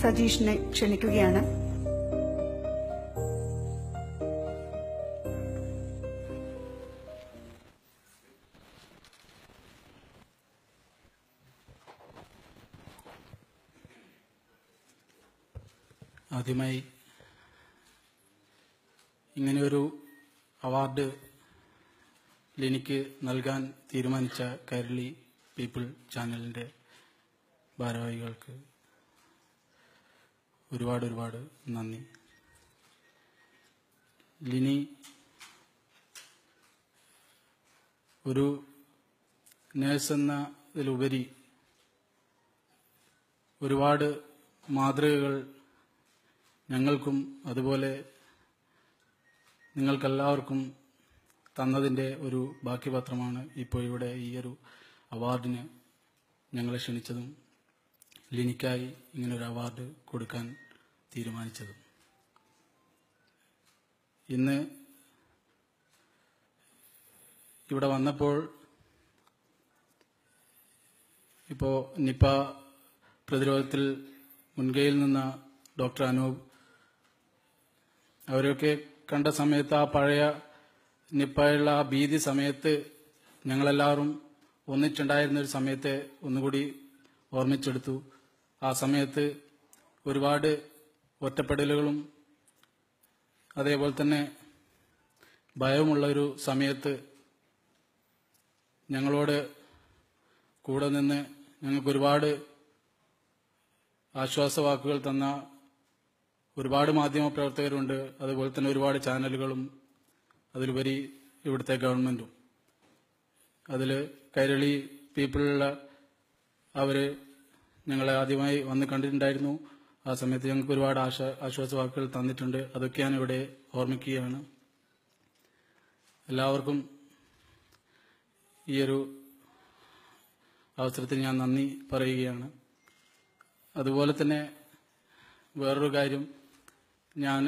സജീഷിനെ ക്ഷണിക്കുകയാണ് ആദ്യമായി ഇങ്ങനെയൊരു അവാർഡ് ലിനിക്ക് നൽകാൻ തീരുമാനിച്ച കൈരളി പീപ്പിൾ ചാനലിൻ്റെ ഭാരവാഹികൾക്ക് ഒരുപാട് ഒരുപാട് നന്ദി ലിനി ഒരു നേഴ്സ് എന്നതിലുപരി ഒരുപാട് മാതൃകകൾ ഞങ്ങൾക്കും അതുപോലെ നിങ്ങൾക്കെല്ലാവർക്കും തന്നതിൻ്റെ ഒരു ബാക്കി പത്രമാണ് ഇപ്പോൾ ഇവിടെ ഈ ഒരു അവാർഡിന് ഞങ്ങളെ ക്ഷണിച്ചതും ലിനിക്കായി ഇങ്ങനൊരു അവാർഡ് കൊടുക്കാൻ തീരുമാനിച്ചതും ഇന്ന് ഇവിടെ വന്നപ്പോൾ ഇപ്പോൾ നിപ്പ പ്രതിരോധത്തിൽ മുൻകൈയിൽ നിന്ന ഡോക്ടർ അനൂപ് അവരൊക്കെ കണ്ട സമയത്ത് ആ പഴയ നിപ്പയുള്ള ആ ഭീതി സമയത്ത് ഞങ്ങളെല്ലാവരും ഒന്നിച്ചുണ്ടായിരുന്ന ഒരു സമയത്തെ ഒന്നുകൂടി ഓർമ്മിച്ചെടുത്തു ആ സമയത്ത് ഒരുപാട് ഒറ്റപ്പെടലുകളും അതേപോലെ തന്നെ ഭയമുള്ള ഒരു സമയത്ത് ഞങ്ങളോട് കൂടെ നിന്ന് ഞങ്ങൾക്ക് ഒരുപാട് ആശ്വാസവാക്കുകൾ തന്ന ഒരുപാട് മാധ്യമ പ്രവർത്തകരുണ്ട് അതുപോലെ തന്നെ ഒരുപാട് ചാനലുകളും അതിലുപരി ഇവിടുത്തെ ഗവൺമെന്റും അതിൽ കൈരളി പീപ്പിളുള്ള അവര് ഞങ്ങളെ ആദ്യമായി വന്ന് കണ്ടിട്ടുണ്ടായിരുന്നു ആ സമയത്ത് ഞങ്ങൾക്ക് ഒരുപാട് ആശ ആശ്വാസവാക്കുകൾ തന്നിട്ടുണ്ട് അതൊക്കെ ഞാൻ ഇവിടെ ഓർമ്മിക്കുകയാണ് എല്ലാവർക്കും ഈ ഒരു അവസരത്തിൽ ഞാൻ നന്ദി പറയുകയാണ് അതുപോലെ തന്നെ വേറൊരു കാര്യം ഞാൻ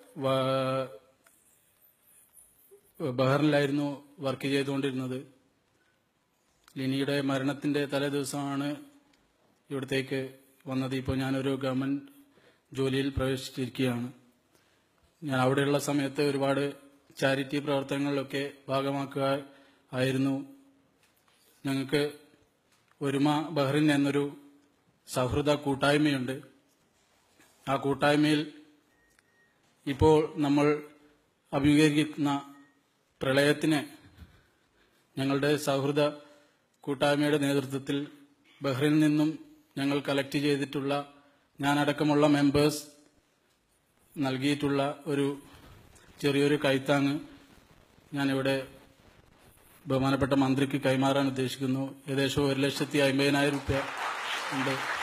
ബഹറിലായിരുന്നു വർക്ക് ചെയ്തുകൊണ്ടിരുന്നത് ലിനിയുടെ മരണത്തിന്റെ തലേ ദിവസമാണ് ഇവിടത്തേക്ക് വന്നത് ഇപ്പോൾ ഞാനൊരു ഗവൺമെന്റ് ജോലിയിൽ പ്രവേശിച്ചിരിക്കുകയാണ് ഞാൻ അവിടെയുള്ള സമയത്ത് ഒരുപാട് ചാരിറ്റി പ്രവർത്തനങ്ങളിലൊക്കെ ഭാഗമാക്കുക ആയിരുന്നു ഞങ്ങൾക്ക് ഒരുമ ബഹ്റിൻ എന്നൊരു സൗഹൃദ കൂട്ടായ്മയുണ്ട് ആ കൂട്ടായ്മയിൽ ഇപ്പോൾ നമ്മൾ അഭിമുഖീകരിക്കുന്ന പ്രളയത്തിന് ഞങ്ങളുടെ സൗഹൃദ കൂട്ടായ്മയുടെ നേതൃത്വത്തിൽ ബഹ്റിനിൽ നിന്നും ഞങ്ങൾ കളക്ട് ചെയ്തിട്ടുള്ള ഞാനടക്കമുള്ള മെമ്പേഴ്സ് നൽകിയിട്ടുള്ള ഒരു ചെറിയൊരു കൈത്താങ് ഞാനിവിടെ ബഹുമാനപ്പെട്ട മന്ത്രിക്ക് കൈമാറാൻ ഉദ്ദേശിക്കുന്നു ഏകദേശം ഒരു ലക്ഷത്തി അമ്പതിനായിരം രൂപ ഉണ്ട്